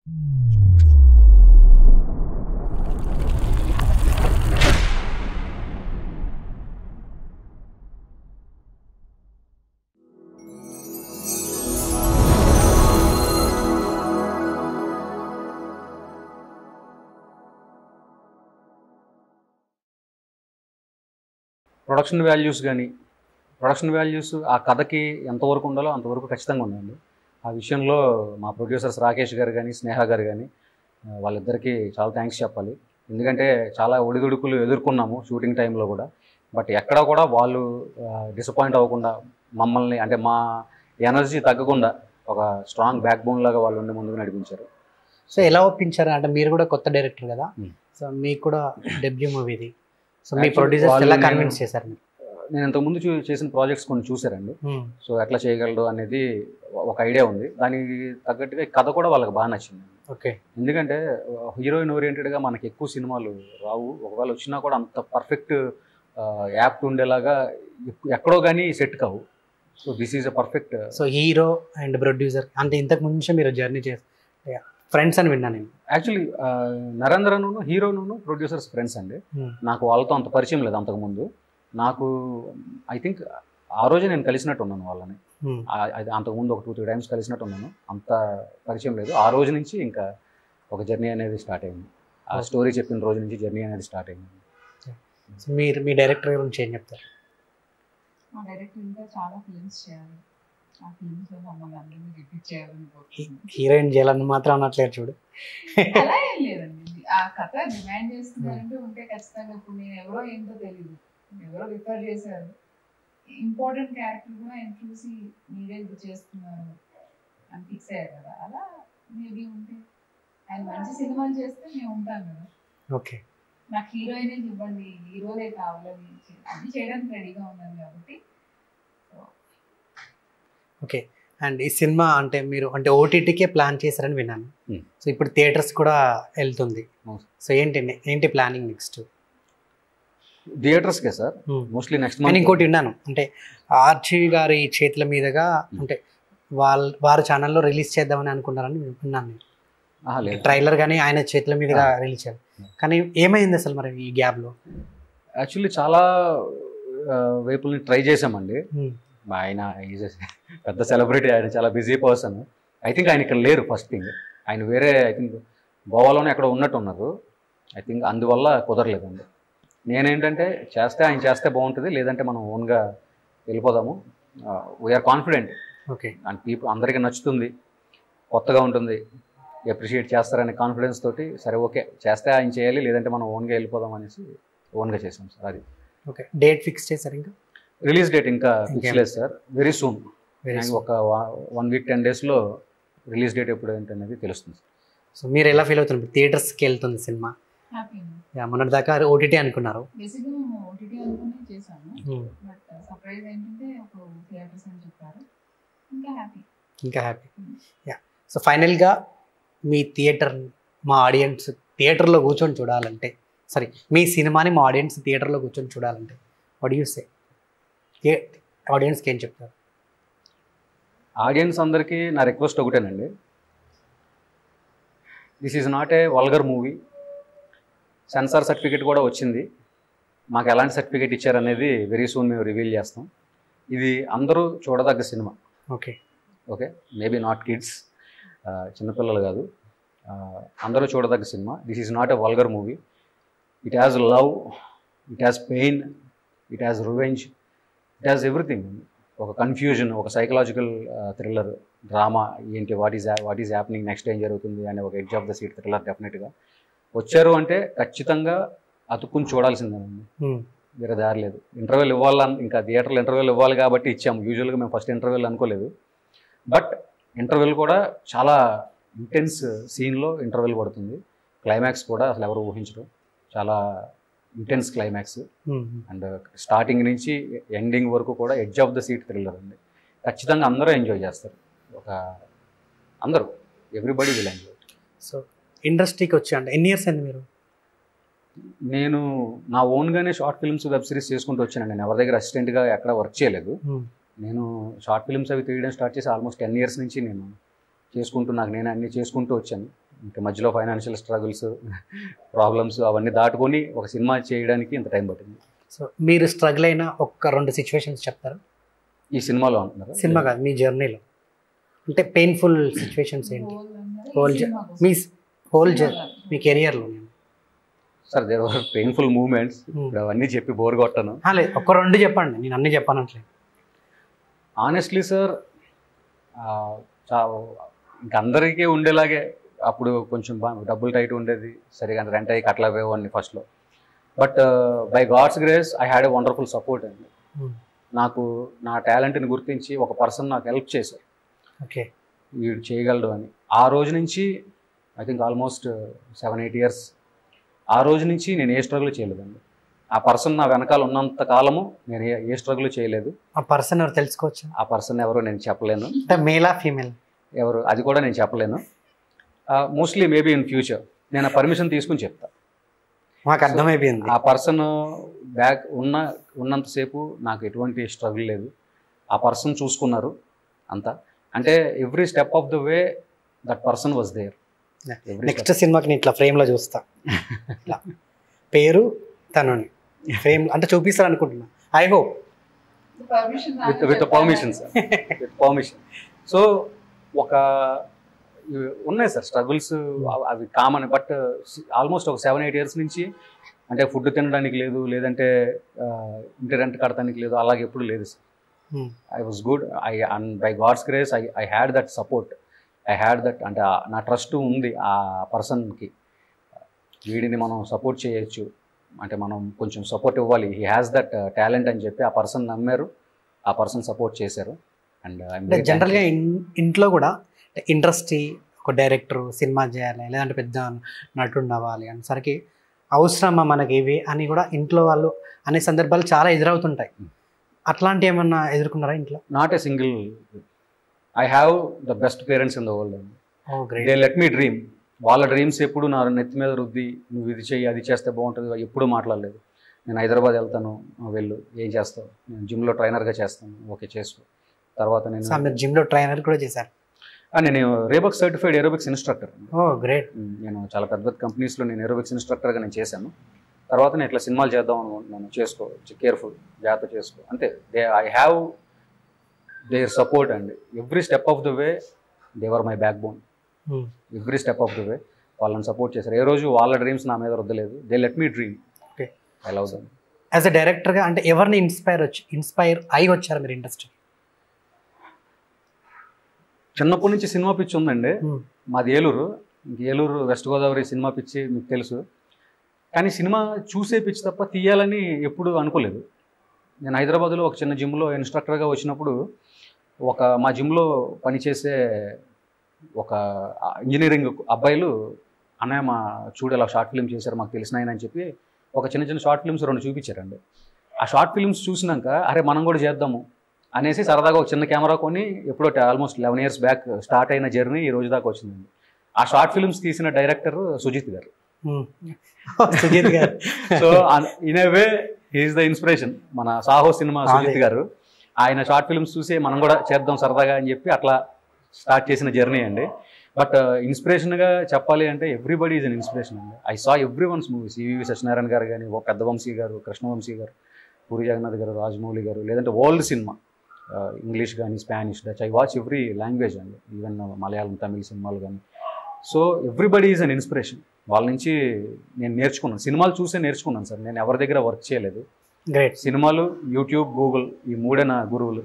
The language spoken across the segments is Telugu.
ప్రొడక్షన్ వాల్యూస్ కానీ ప్రొడక్షన్ వాల్యూస్ ఆ కథకి ఎంతవరకు ఉండాలో అంతవరకు ఖచ్చితంగా ఉందండి ఆ విషయంలో మా ప్రొడ్యూసర్స్ రాకేష్ గారు కానీ స్నేహ గారు కానీ ఆ, వాళ్ళిద్దరికీ చాలా థ్యాంక్స్ చెప్పాలి ఎందుకంటే చాలా ఒడిదుడుకులు ఎదుర్కొన్నాము షూటింగ్ టైంలో కూడా బట్ ఎక్కడ కూడా వాళ్ళు డిసప్పాయింట్ అవ్వకుండా మమ్మల్ని అంటే మా ఎనర్జీ తగ్గకుండా ఒక స్ట్రాంగ్ బ్యాక్ బోన్ లాగా వాళ్ళు ఉండి ముందుకు నడిపించారు సో ఎలా ఒప్పించారు అంటే మీరు కూడా కొత్త డైరెక్టర్ కదా Hmm. సో మీకు కూడా డెబ్యూ మూవీ ఇది సో మీ Actually, ప్రొడ్యూసర్స్ వాళ్ళు ఎలా నేను- కన్విన్స్ చేశారు మీరు నేను ఇంతకుముందు చూ- చేసిన ప్రాజెక్ట్స్ కొన్ని చూశారండి Hmm. సో ఎట్లా చేయగలడు అనేది ఒక ఐడియా ఉంది దానికి తగ్గట్టుగా ఈ కథ కూడా వాళ్ళకి బాగా నచ్చింది ఓకే ఎందుకంటే హీరోయిన్ ఓరియంటెడ్గా మనకి ఎక్కువ సినిమాలు రావు ఒకవేళ వచ్చినా కూడా అంత పర్ఫెక్ట్ యాప్ట్ ఉండేలాగా ఎక్- ఎక్కడో కానీ సెట్ కావు so this is a perfect so hero and producer అంటే ఇంతకు ముందు నుంచే మీరు జర్నీ చేసి ఫ్రెండ్స్ అని విన్నా నేను యాక్చువల్లీ నరేంద్రను హీరోను ప్రొడ్యూసర్స్ ఫ్రెండ్స్ అండి Hmm. నాకు వాళ్ళతో అంత పరిచయం లేదు అంతకుముందు నాకు ఐ థింక్ ఆ రోజే నేను కలిసినట్టు ఉన్నాను వాళ్ళని Hmm. ఆ- అది అంతకుముందు ఒక టూ త్రీ టైమ్స్ కలిసినట్టు ఉన్నాను అంత పరిచయం లేదు ఆ రోజు నుంచి ఇంకా ఒక జర్నీ అనేది స్టార్ట్ అయింది ఆ Okay. స్టోరీ చెప్పిన రోజు నుంచి జర్నీ అనేది స్టార్ట్ అయింది సో మీరు మీ డైరెక్టర్ గురించి ఏం చెప్తారు మా డైరెక్టర్ ఇంకా చాలా ఫిల్మ్స్ చేయాలి ఆ ఫిల్మ్స్ లో మమ్మల్ని అందరినీ రిపీట్ చేయాలని కోరుకుంటున్నాను హీరోయిన్ చేయాలని మాత్రం అనట్లేదు చూడు అలా ఏం లేదండి ఆ కథ డిమాండ్ చేస్తున్నారంటే ఉంటే ఖచ్చితంగా ఇప్పుడు నేను ఎవరో ఏంటో తెలియదు ఎవరో రిఫర్ చేశారు ఇంపార్టెంట్ క్యారెక్టర్ కూడా ఆయన చూసి మీరే ఇది చేస్తున్నారు అని ఫిక్స్ అయ్యారు కదా అలా మేబీ ఉంటే ఆయన మంచి సినిమాలు చేస్తే మేము ఉంటాం కదా ఓకే నాకు హీరోయినే ఇవ్వండి హీరోలే కావాలని చే- అన్ని చేయడానికి రెడీగా ఉన్నాను కాబట్టి ఓకే అండ్ ఈ సినిమా అంటే మీరు అంటే ఓటీటీకే ప్లాన్ చేశారని విన్నాను Hmm. సో ఇప్పుడు థియేటర్స్ కూడా వెళ్తుంది అవును. సో ఏంటి ఏంటి ప్లానింగ్ నెక్స్ట్ థియేటర్స్కే సార్ మోస్ట్లీ నెక్స్ట్ నేను మంత్ ఇంకోటి విన్నాను అంటే ఆర్చి గారి చేతుల మీదుగా అంటే వాళ్ళ వారి ఛానల్లో రిలీజ్ చేద్దామని అనుకున్నారని విన్నాను నేను లేదు ట్రైలర్ కానీ ఆయన చేతుల మీదుగా రిలీజ్ చేయాలి కానీ ఏమైంది అసలు మరి ఈ గ్యాప్ లో యాక్చువల్లీ చాలా ఆ, వైపుల్ని ట్రై చేసామండి ఆయన ఈజ్ పెద్ద సెలబ్రిటీ ఆయన చాలా బిజీ పర్సన్ ఐ థింక్ ఆయన ఇక్కడ లేరు ఫస్ట్ థింగ్ ఆయన వేరే ఐ థింక్ గోవాలోనే ఎక్కడ ఉన్నట్టు ఉన్నారు ఐ థింక్ అందువల్ల కుదరలేదండి నేనేంటంటే చేస్తే ఆయన చేస్తే బాగుంటుంది లేదంటే మనం ఓన్గా వెళ్ళిపోదాము we're confident okay and people అందరికీ నచ్చుతుంది కొత్తగా ఉంటుంది అప్రిషియేట్ చేస్తారనే కాన్ఫిడెన్స్ తోటి సరే ఓకే చేస్తే ఆయన చేయాలి లేదంటే మనం ఓన్గా వెళ్ళిపోదాం అనేసి ఓన్గా చేసాం సార్ అది ఓకే డేట్ ఫిక్స్ చేశారు ఇంకా రిలీజ్ డేట్ ఇంకా ఫిక్స్ ఇంకేం? లేదు సార్ వెరీ సూన్ వెరీ ఒక వన్ వీక్ టెన్ డేస్లో రిలీజ్ డేట్ ఎప్పుడు ఏంటనేది తెలుస్తుంది సో మీరు ఎలా ఫీల్ అవుతున్నారు థియేటర్స్కి వెళ్తుంది సినిమా హ్యాపీ యా, మొన్నటి దాకా ఓటీటీ అనుకున్నారు బేసిక్గా మేము ఓటీటీ అనుకుని చేశాము Hmm. బట్ సర్ప్రైజ్ ఏంటంటే ఒక థియేటర్స్ అని చెప్పారు ఇంకా హ్యాపీ ఇంకా హ్యాపీ యా సో ఫైనల్గా మీ థియేటర్ మా ఆడియన్స్ థియేటర్లో కూర్చొని చూడాలంటే సారీ మీ సినిమాని మా ఆడియన్స్ థియేటర్లో కూర్చొని చూడాలంటే వాట్ యూ సే ఆడియన్స్కి ఏం చెప్తారు ఆడియన్స్ అందరికీ నా రిక్వెస్ట్ ఒకటేనండి this is not a vulgar movie censor certificate కూడా వచ్చింది మాకు ఎలాంటి సర్టిఫికేట్ ఇచ్చారనేది వెరీ సూన్ మేము రివీల్ చేస్తాం ఇది అందరూ చూడదగ్గ సినిమా okay okay maybe not kids చిన్నపిల్లలు కాదు ఆ, అందరూ చూడదగ్గ సినిమా this is not a vulgar movie it has love it has pain it has revenge it has everything ఒక కన్ఫ్యూజన్ ఒక సైకలాజికల్ థ్రిల్లర్ డ్రామా ఏంటి what is what is happening next ఏం జరుగుతుంది అనే ఒక edge of the seat thriller డెఫినెట్గా వచ్చారు అంటే ఖచ్చితంగా అతుక్కుని చూడాల్సిందేనండి వేరే దారి లేదు ఇంటర్వ్యూలు ఇవ్వాలని ఇంకా థియేటర్లో ఇంటర్వ్యూలు ఇవ్వాలి కాబట్టి ఇచ్చాము యూజువల్గా మేము ఫస్ట్ ఇంటర్వ్యూలు అనుకోలేదు బట్ ఇంటర్వ్యూలు కూడా చాలా ఇంటెన్స్ సీన్లో ఇంటర్వ్యూలు పడుతుంది క్లైమాక్స్ కూడా అసలు ఎవరు ఊహించరు చాలా ఇంటెన్స్ క్లైమాక్స్ అండ్ స్టార్టింగ్ నుంచి ఎండింగ్ వరకు కూడా edge of the seat thriller ఉంది ఖచ్చితంగా అందరూ ఎంజాయ్ చేస్తారు ఒక అందరూ ఎవ్రీబడి విల్ ఎంజాయ్ సో ఇండస్ట్రీకి వచ్చి అంటే ఎన్ని ఇయర్స్ అయింది మీరు నేను నా ఓన్గానే షార్ట్ ఫిల్మ్స్ వెబ్ సిరీస్ చేసుకుంటూ వచ్చాను నేను ఎవరి దగ్గర అసిస్టెంట్గా ఎక్కడ వర్క్ చేయలేదు నేను షార్ట్ ఫిల్మ్స్ అవి తీయడం స్టార్ట్ చేసి ఆల్మోస్ట్ టెన్ ఇయర్స్ నుంచి నేను చేసుకుంటూ నాకు నేను అన్ని చేసుకుంటూ వచ్చాను ఇంకా మధ్యలో ఫైనాన్షియల్ స్ట్రగుల్స్ ప్రాబ్లమ్స్ అవన్నీ దాటుకొని ఒక సినిమా చేయడానికి ఇంత టైం పట్టింది సో మీరు స్ట్రగుల్ అయిన ఒక్క రెండు సిచ్యువేషన్స్ చెప్తారు ఈ సినిమాలో అంటున్నారు సినిమా కాదు మీ జర్నీలో అంటే పెయిన్ఫుల్ సిచ్యువేషన్స్ ఏంటి Whole జ- మీ హోల్ మీ కెరియర్లో sir there are painful moments ఇప్పుడు అవన్నీ చెప్పి బోర్ కొట్టాను లేదు ఒక్క రెండు చెప్పండి నేను అన్ని చెప్పానట్లేదు ఆనెస్ట్లీ సార్ చా ఇంక అందరికీ ఉండేలాగే అప్పుడు కొంచెం బా డబ్బులు టైట్ ఉండేది సరిగా రెంట్ అయ్యి కట్టలేకపోయేవాడిని ఫస్ట్లో but by God's grace I had a wonderful support అండి Hmm. నాకు నా టాలెంట్ని గుర్తించి ఒక పర్సన్ నాకు హెల్ప్ చేశారు ఓకే వీడు చేయగలడు అని ఆ రోజు నుంచి I think almost seven eight years ఆ రోజు నుంచి నేను ఏ స్ట్రగుల్ చేయలేదండి ఆ పర్సన్ నా వెనకాల ఉన్నంత కాలము నేను ఏ ఏ స్ట్రగుల్ చేయలేదు ఆ పర్సన్ ఎవరు తెలుసుకోవచ్చు ఆ పర్సన్ ఎవరో నేను చెప్పలేను అంటే మేలా ఫీమేల్ ఎవరు అది కూడా నేను చెప్పలేను మోస్ట్లీ మేబీ ఇన్ ఫ్యూచర్ నేను ఆ పర్మిషన్ తీసుకుని చెప్తా మాకు అర్థమైపోయింది ఆ పర్సన్ బ్యాక్ ఉన్న ఉన్నంతసేపు నాకు ఎటువంటి స్ట్రగుల్ లేదు ఆ పర్సన్ చూసుకున్నారు అంతా అంటే every step of the way that person was there next సినిమాకి నేను ఇట్లా ఫ్రేమ్లో చూస్తా ఇట్లా పేరు తనుని ఫ్రేమ్ అంటే చూపిస్తారు అనుకుంటున్నా I hope permission with with permission sir with permission so ఒక ఇవి ఉన్నాయి సార్ స్ట్రగుల్స్ అవి కామన్ బట్ ఆల్మోస్ట్ ఒక సెవెన్ ఎయిట్ ఇయర్స్ నుంచి అంటే ఫుడ్ తినడానికి లేదు లేదంటే ఆ, ఇంటి రెంట్ కడటానికి లేదు అలాగే ఎప్పుడు లేదు sir I was good I and by God's grace I I had that support I had that అంటే ఆ- నా ట్రస్ట్ ఉంది ఆ పర్సన్కి వీడిని మనం సపోర్ట్ చేయొచ్చు అంటే మనం కొంచెం సపోర్ట్ ఇవ్వాలి హీ హ్యాస్ దట్ టాలెంట్ అని చెప్పి ఆ పర్సన్ నమ్మారు ఆ పర్సన్ సపోర్ట్ చేశారు అండ్ అంటే జనరల్గా ఇన్- ఇంట్లో కూడా ఇండస్ట్రీ ఒక డైరెక్టర్ సినిమా చేయాలి లేదంటే పెద్ద నటుడు అవ్వాలి అనేసరికి అవసరమా మనకి ఇవి అని కూడా ఇంట్లో వాళ్ళు అనే సందర్భాలు చాలా ఎదురవుతుంటాయి అట్లాంటి ఏమన్నా ఎదుర్కొన్నారా ఇంట్లో not a single I have the best parents in the world oh they great let me dream వాళ్ళ డ్రీమ్స్ ఎప్పుడు నా నెత్తి మీద రుద్ది నువ్వు ఇది చెయ్యి అది చేస్తే బాగుంటుంది ఎప్పుడు మాట్లాడలేదు నేను హైదరాబాద్ వెళ్తాను ఆ, వెళ్ళు ఏం చేస్తావు నేను జిమ్లో ట్రైనర్గా చేస్తాను ఓకే చేసుకో తర్వాత నేను సో మీరు జిమ్లో ట్రైనర్ కూడా చేశారు ఆ, నేను Reebok certified aerobics instructor oh great నేను చాలా పెద్ద పెద్ద కంపెనీస్లో నేను ఏరోబిక్స్ ఇన్స్ట్రక్టర్గా నేను చేశాను తర్వాత నేను ఇట్లా సినిమాలు చేద్దాం అనుకుంటున్నాను చేసుకో కేర్ఫుల్ జాగ్రత్త చేసుకో అంతే they I have their support అండి every step of the way they were my backbone every step of the way వాళ్ళని సపోర్ట్ చేశారు ఏ రోజు వాళ్ళ డ్రీమ్స్ నా మీద రుద్దలేదు they let me dream Okay. I love them as a డైరెక్టర్గా అంటే ఎవరిని ఇన్స్పైర్ వచ్చి ఇన్స్పైర్ అయి వచ్చారు మీరు ఇండస్ట్రీ చిన్నప్పటి నుంచి సినిమా పిచ్చి ఉందండి మాది ఏలూరు ఇంక ఏలూరు వెస్ట్ గోదావరి సినిమా పిచ్చి మీకు తెలుసు కానీ సినిమా చూసే పిచ్చి తప్ప తీయాలని ఎప్పుడు అనుకోలేదు నేను హైదరాబాద్లో ఒక చిన్న జిమ్లో ఇన్స్ట్రక్టర్గా వచ్చినప్పుడు ఒక మా జిమ్లో పనిచేసే ఒక ఇంజనీరింగ్ అబ్బాయిలు అన్నయ్య మా చూడు ఇలా షార్ట్ ఫిల్మ్ చేశారు మాకు తెలిసిన ఆయన అని చెప్పి ఒక చిన్న చిన్న షార్ట్ ఫిల్మ్స్ రెండు చూపించారండి ఆ షార్ట్ ఫిల్మ్స్ చూసినాక అరే మనం కూడా చేద్దాము అనేసి సరదాగా ఒక చిన్న కెమెరా కొని ఎప్పుడో almost eleven years back start అయిన జర్నీ ఈ రోజు దాకా వచ్చిందండి ఆ షార్ట్ ఫిల్మ్స్ తీసిన డైరెక్టర్ సుజిత్ గారు సుజిత్ గారు so in a way he is the inspiration మన సాహో సినిమా సుజిత్ అదే. గారు ఆయన షార్ట్ ఫిల్మ్స్ చూసి మనం కూడా చేద్దాం సరదాగా అని చెప్పి అట్లా స్టార్ట్ చేసిన జర్నీ అండి బట్ ఇన్స్పిరేషన్గా చెప్పాలి అంటే ఎవ్రీబడి ఈజ్ అన్ ఇన్స్పిరేషన్ అండి I saw everyone's movies EV Satyanarayana గారు కానీ ఓ పెద్ద వంశీ గారు కృష్ణవంశీ గారు పూరి జగన్నాథ్ గారు రాజమౌళి గారు లేదంటే వరల్డ్ సినిమా ఇంగ్లీష్ కానీ Spanish Dutch I watch every language అండి ఈవెన్ మలయాళం తమిళ సినిమాలు కానీ so everybody is an inspiration వాళ్ళ నుంచి నేను నేర్చుకున్నాను సినిమాలు చూసే నేర్చుకున్నాను సార్ నేను ఎవరి దగ్గర వర్క్ చేయలేదు గ్రేట్ సినిమాలు యూట్యూబ్ గూగుల్ ఈ మూడే నా గురువులు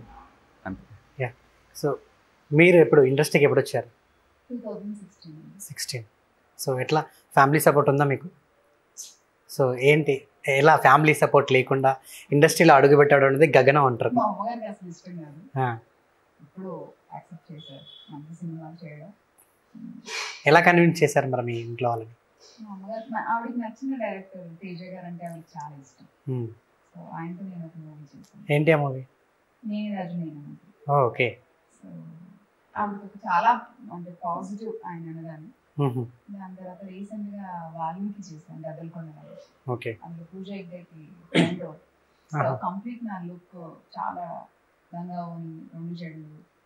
సో మీరు ఎప్పుడు ఇండస్ట్రీకి ఎప్పుడు వచ్చారు two thousand sixteen sixteen so ఎట్లా ఫ్యామిలీ సపోర్ట్ ఉందా మీకు సో ఏంటి ఎలా ఫ్యామిలీ సపోర్ట్ లేకుండా ఇండస్ట్రీలో అడుగు పెట్టడం అనేది గగనం అంటారు మా అమ్మగారికి అసలు ఇష్టం కాదు ఆ, ఇప్పుడు యాక్సెప్ట్ చేశారు మంచి సినిమాలు చేయడం ఎలా కన్విన్స్ చేశారు మరి మీ ఇంట్లో వాళ్ళని మా అమ్మగారు మా- ఆవిడకి నచ్చిన డైరెక్టర్ తేజ గారు అంటే ఆవిడకి చాలా ఇష్టం ఉమ్. సో ఆయనతో నేను ఒక మూవీ చేశాను ఏంటి ఆ మూవీ నేను రజనీ ఓకే సో ఆవిడకి ఒక చాలా అంటే పాజిటివ్ ఆయన అనగానే దాని తర్వాత రీసెంట్ గా వాల్మీకి చేశాను గదలకొండ వాళ్ళు ఓకే అందులో పూజ ఇద్దరికి ఫ్రెండ్ సో ఆహా. కంప్లీట్ నా లుక్ చాలా రంగా ఉంది రెండు జడలు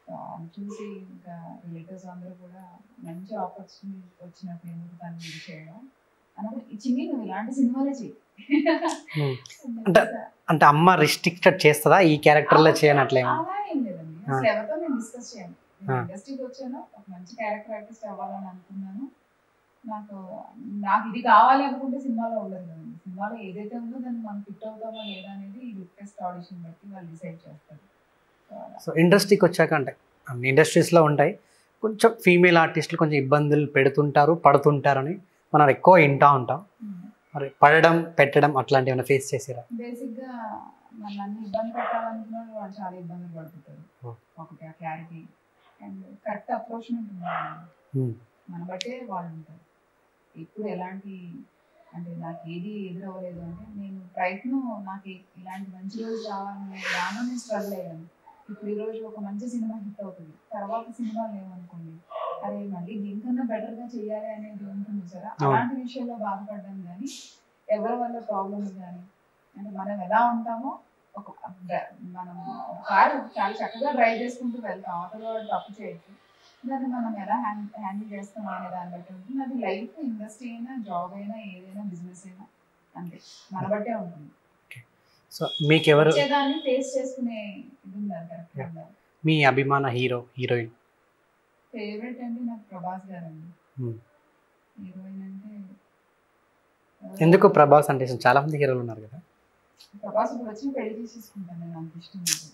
So, అది చూసి ఇంకా రిలేటివ్స్ అందరూ కూడా మంచి ఆపర్చునిటీ వచ్చినప్పుడు ఎందుకు తను ఇది చేయడం అన్నప్పుడు ఈ చిన్ని నువ్వు ఇలాంటి సినిమాలే చెయ్యి Hmm. అంటే- అంటే అమ్మ రిస్ట్రిక్టెడ్ చేస్తుందా ఈ క్యారెక్టర్లో చేయనట్లేమో అలా ఏం లేదండి అసలు ఎవరితో నేను డిస్కస్ చేయను ఆ. ఇండస్ట్రీకి వచ్చాను ఒక మంచి క్యారెక్టర్ ఆర్టిస్ట్ అవ్వాలని అనుకున్నాను నాకు నాకు ఇది కావాలి అనుకుంటే సినిమాలో ఉండదు కదండి సినిమాలో ఏదైతే ఉందో దాన్ని మనం ఫిట్ అవుతామో లేదా అనేది ఈ లుక్ టెస్ట్ ఆడిషన్ బట్టి వాళ్ళు డిసైడ్ చేస్తారు So, అలా. సో ఇండస్ట్రీకి వచ్చాక అంటే అన్ని ఇండస్ట్రీస్లో ఉంటాయి కొంచెం ఫీమేల్ ఆర్టిస్టులు కొంచెం ఇబ్బందులు పెడుతుంటారు పడుతుంటారని మనం ఎక్కువ వింటా ఉంటాం మరి పడడం పెట్టడం అట్లాంటివి ఏమైనా ఫేస్ చేసారా బేసిక్ గా మన అన్ని ఇబ్బంది పెట్టాలనుకున్న వాళ్ళు చాలా ఇబ్బందులు పడుతుంటారు Oh. ఒకటి ఆ క్లారిటీ అండ్ కరెక్ట్ అప్రోచ్మెంట్ ఉండాలి Hmm. మన బట్టే వాళ్ళు ఉంటారు ఇప్పుడు ఎలాంటి అంటే నాకు ఏది ఎదురవ్వలేదు అంటే నేను ప్రయత్నం నాకు ఇ- ఇలాంటి మంచి రోజు రావాలని దానిలో నేను స్ట్రగుల్ అయ్యాను ఇప్పుడు ఈ రోజు ఒక మంచి సినిమా హిట్ అవుతుంది తర్వాత సినిమా లేవనుకోండి అరే మళ్ళీ దీనికన్నా better గా చేయాలి అనేది ఉంటుంది సరే అవును. అలాంటి విషయంలో బాధపడ్డాను కానీ ఎవరి వల్ల ప్రాబ్లమ్స్ కానీ అంటే మనం ఎలా ఉంటామో ఒక డ- మనం ఒక కారు చాలా చక్కగా డ్రైవ్ చేసుకుంటూ వెళ్తాం అవతల వాడు తప్పు చేయొచ్చు దాన్ని మనం ఎలా హ్యాండిల్ చేస్తాం అనే దాన్ని బట్టి ఉంటుంది అది లైఫ్ ఇండస్ట్రీ అయినా జాబ్ అయినా ఏదైనా బిజినెస్ అయినా అంతే మన బట్టే ఉంటుంది సో మీకు ఎవరు వచ్చేదాన్ని ఫేస్ చేసుకునే ఇది ఉండాలి కరెక్ట్ Yeah. ఉండాలి మీ అభిమాన హీరో హీరోయిన్ ఫేవరెట్ అంటే నాకు ప్రభాస్ గారు అండి Hmm. హీరోయిన్ అంటే ఎందుకు ప్రభాస్ అంటే ఇష్టం? చాలా మంది హీరోలు ఉన్నారు కదా ప్రభాస్ ఇప్పుడు వచ్చి పెళ్లి చేసేసుకుంటాను నేను అంత ఇష్టం నాకు.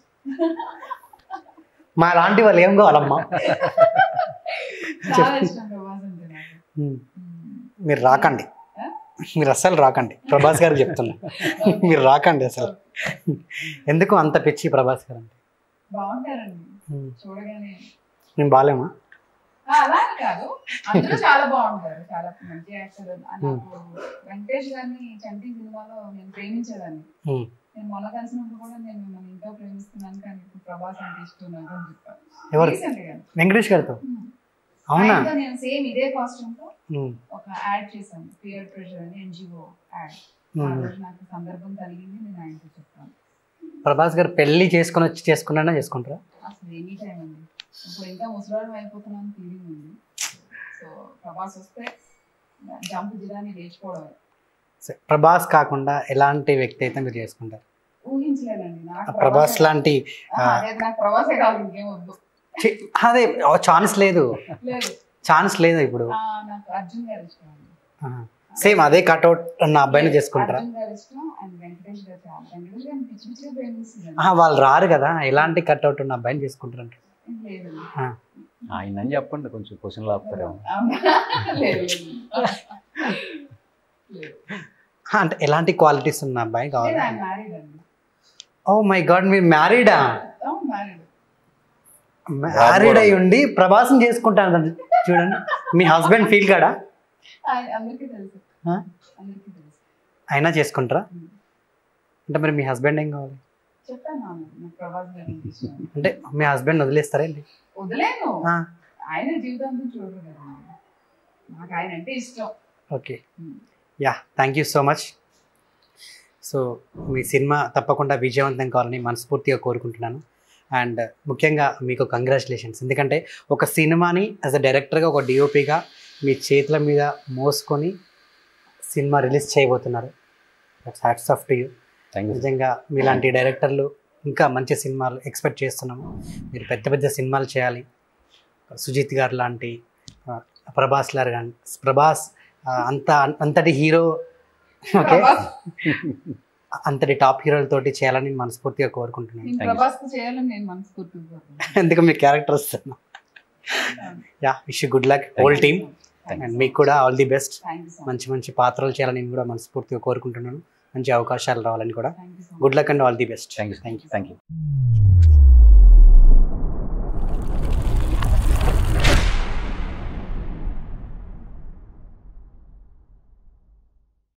మా లాంటి వాళ్ళు ఏం కావాలమ్మా చాలా ఇష్టం ప్రభాస్ అంటే నాకు ఉమ్. Hmm. మీరు రాకండి మీరు అస్సలు రాకండి ప్రభాస్ గారికి చెప్తున్నా మీరు రాకండి అసలు ఎందుకు అంత పిచ్చి ప్రభాస్ గారు అంటే బాగుంటారండి ఉమ్. చూడగానే నేను బాలేమా ఆ, అలా అని కాదు అందరూ చాలా బాగుంటారు చాలా మంచి యాక్టర్ నాకు వెంకటేష్ గారిని చంటి సినిమాలో నేను ప్రేమించేదాన్ని ఉమ్. నేను మొన్న కలిసినప్పుడు కూడా నేను మిమ్మల్ని ఇంకా ప్రేమిస్తున్నాను కానీ ఇప్పుడు ప్రభాస్ అంటే ఇష్టం నాకు అని చెప్పాను ఎవరు Recent గా. వెంకటేష్ గారితో ఉమ్. అవునా ఆయనతో నేను సేమ్ ఇదే కాస్ట్యూమ్ తో ఉమ్. ఒక యాడ్ చేశాను పియర్ ప్రెషర్ అని ఎన్జిఓ యాడ్ ఆ ఉమ్. రోజు నాకు సందర్భం కలిగింది నేను ఆయనతో చెప్తాను ప్రభాస్ గారు పెళ్లి చేసుకుని వచ్చి చేసుకున్నా చేసుకుంటారా అసలు ఎనీ టైం అండి ఇప్పుడు ఇంకా ముసలాడు అయిపోతున్నాను ఫీలింగ్ ఉంది సో ప్రభాస్ వస్తే జంప్ జిరాని లేచిపోవడమే సరే, ప్రభాస్ కాకుండా ఎలాంటి వ్యక్తి అయితే మీరు చేసుకుంటారు ఊహించలేనండి ఆ నాకు ప్రభాస్ ప్రభాసే- లాంటి ఆ, అదే నాకు ప్రభాసే కాదు ఇంకేం వద్దు చి- అదే ఛాన్స్ లేదు లేదు ఛాన్స్ లేదు ఇప్పుడు ఆ, నాకు అర్జున్ గారు ఇష్టం అండి సేమ్ అదే కట్అవుట్ ఉన్న అబ్బాయిని చేసుకుంటారా అర్జున్ గారు ఇష్టం అండ్ వెంకటేష్ గారు చాలా వెంకటేష్ గారిని పిచ్చి పిచ్చిగా ప్రేమిస్తుంది ఆహా, వాళ్ళు రారు కదా ఎలాంటి కట్అవుట్ ఉన్న అబ్బాయిని చేసుకుంటారంట లేదండి ఆయన అని చెప్పండి కొంచెం క్వశ్చన్లు ఆపుతారేమో అవునా? లేదు లేదు. లేదు ఆహా, అంటే ఎలాంటి క్వాలిటీస్ ఉన్న అబ్బాయి కావాలి లేదు, ఆయన మ్యారీడ్ అండి ఓ మై గాడ్ మీరు మ్యారీడా అవును మ్యారీడ్ మ్యారీడ్ అయి ఉండి ప్రభాసం చేసుకుంటాను చూడండి మీ హస్బెండ్ ఫీల్ కాడా ఆయన అందరికీ తెలుసు ఆ? అందరికీ తెలుసు అయినా చేసుకుంటారా అంటే మరి మీ హస్బెండ్ ఏం కావాలి చెప్పాను అవును, నాకు ప్రభాస్ గారి ఇష్టం అంటే మీ హస్బెండ్ వదిలేస్తారా ఏంటి వదిలేను ఆ, ఆయన జీవితాంతం చూడరు కదా నాకు ఆయన అంటే ఇష్టం okay yeah thank you so much so మీ సినిమా తప్పకుండా విజయవంతం కావాలని మనస్ఫూర్తిగా కోరుకుంటున్నాను అండ్ ముఖ్యంగా మీకు కంగ్రాచులేషన్స్ ఎందుకంటే ఒక సినిమాని యాజ్ అ డైరెక్టర్గా ఒక డిఓపిగా మీ చేతుల మీద మోసుకొని సినిమా రిలీజ్ చేయబోతున్నారు hats off to you thank you నిజంగా మీలాంటి డైరెక్టర్లు ఇంకా మంచి సినిమాలు ఎక్స్పెక్ట్ చేస్తున్నాము మీరు పెద్ద పెద్ద సినిమాలు చేయాలి సుజిత్ గారు లాంటి ఆ, ప్రభాస్ గారు కానీ ప్రభాస్ ఆ, అంత అంతటి హీరో ఓకే ప్రభాస్ అంతటి టాప్ హీరోలతోటి చేయాలని మనస్ఫూర్తిగా కోరుకుంటున్నాను నేను Thank you. ప్రభాస్ చేయాలని నేను మనస్ఫూర్తిగా కోరుకుంటున్నాను. ఎందుకు మీ క్యారెక్టర్ వస్తున్నా yeah wish good luck whole team Thank you and so మీకు కూడా all the best much. Thank you so much. మంచి మంచి పాత్రలు చేయాలని నేను కూడా మనస్ఫూర్తిగా కోరుకుంటున్నాను మంచి అవకాశాలు రావాలని కూడా Thank you so much. Good luck and all the best thank you thank you thank you